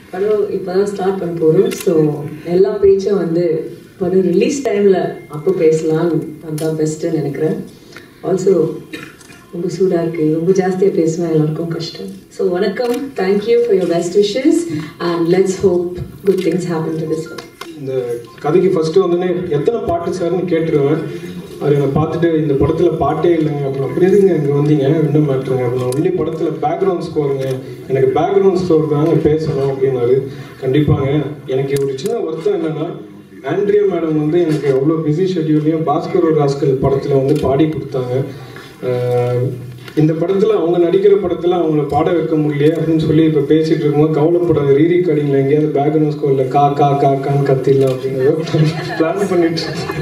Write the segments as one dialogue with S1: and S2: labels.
S1: படம் இப்போ தான் ஸ்டார்ட் பண்ண போகிறோம் ஸோ எல்லா பேச்சும் வந்து படம் ரிலீஸ் டைமில் அப்போ பேசலாம் அதுதான் பெஸ்ட்டுன்னு நினைக்கிறேன் ஆல்சோ ரொம்ப சூடாக இருக்குது ரொம்ப ஜாஸ்தியாக பேசுவேன் எல்லாருக்கும் கஷ்டம் ஸோ வணக்கம் thank you for your best wishes and let's hope good things happen to this
S2: இந்த கதைக்கு ஃபர்ஸ்ட் வந்தோடனே எத்தனை பாட்டு சார்னு கேட்டுருவேன் அது என்னை பார்த்துட்டு இந்த படத்தில் பாட்டே இல்லைங்க அப்புறம் அப்படி எதுங்க இங்கே வந்தீங்க என்ன மேட்ருங்க அப்புறம் ஒன்லி படத்தில் பேக்ரவுண்ட் ஸ்கோருங்க எனக்கு பேக்ரவுண்ட் ஸ்கோர் தாங்க பேசணும் அப்படின்னாரு கண்டிப்பாங்க எனக்கு ஒரு சின்ன வருத்தம் என்னன்னா ஆண்ட்ரியா மேடம் வந்து எனக்கு அவ்வளோ பிஸி ஷெட்யூல்லையும் பாஸ்கர் ஒரு ராஸ்கல் படத்தில் வந்து பாடி கொடுத்தாங்க ஆஹ் இந்த படத்தில் அவங்க நடிக்கிற படத்தில் அவங்கள பாட வைக்க முடியல அப்படின்னு சொல்லி இப்போ பேசிட்டு இருக்கும்போது கவலைப்படாத ரீ ரெக்கார்டிங்கில் எங்கேயாவது பேக்ரவுண்ட் ஸ்கோரில் கா கா கா கான்னு கத்திடலாம் அப்படிங்கிறத பிளான் பண்ணிட்டு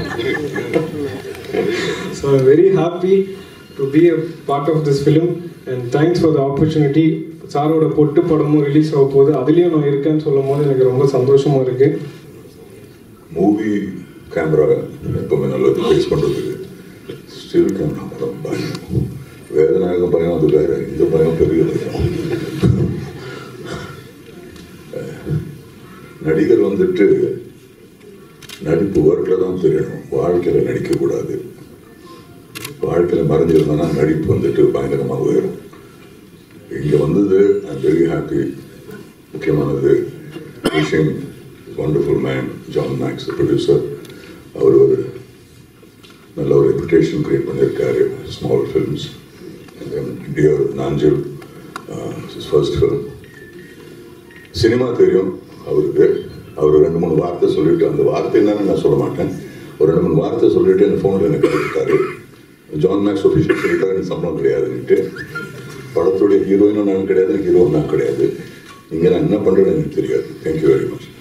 S2: so I'm very happy to be a part of this film and thanks for the opportunity சாரோட பொட்டு படமும் ரிலீஸ் ஆக போகுது அதுலேயும் நான் இருக்கேன்னு சொல்லும் போது எனக்கு ரொம்ப சந்தோஷமா இருக்கு
S3: மூவி கேமரா எப்பவுமே நல்லது ஃபேஸ் பண்ணுறதுக்கு ஸ்டில் கேமரா படம் பயம் வேதநாயகம் பயம் அது வேற இந்த பயம் பெரிய பயம் நடிகர் வந்துட்டு நடிப்பு ஒர்க்கில் தான் தெரியணும் வாழ்க்கையில் நடிக்கக்கூடாது வாழ்க்கையில் மறைஞ்சிருந்தோன்னா நடிப்பு வந்துட்டு பயங்கரமாக உயரும் இங்கே வந்தது ஐம் வெரி ஹாப்பி முக்கியமானது விஷயம் wonderful man John Max producer அவர் ஒரு நல்ல ஒரு ரெப்புடேஷன் கிரியேட் பண்ணியிருக்காரு small films dear Nanjil first film cinema தெரியும் அவருக்கு அவர் ரெண்டு மூணு வார்த்தை சொல்லிட்டு அந்த வார்த்தை என்னன்னு நான் சொல்ல மாட்டேன் ஒரு ரெண்டு மூணு வார்த்தை சொல்லிட்டு என் ஃபோனில் எனக்கு கொடுத்தாரு ஜான் மேக்ஸ் ஒஃபிஷியல் சொல்லிட்டாரு எனக்கு சம்பளம் கிடையாதுன்ட்டு படத்துடைய ஹீரோயினும் நான் கிடையாது ஹீரோ நான் கிடையாது இங்கே நான் என்ன பண்ணுறேன்னு எனக்கு தெரியாது தேங்க்யூ வெரி மச்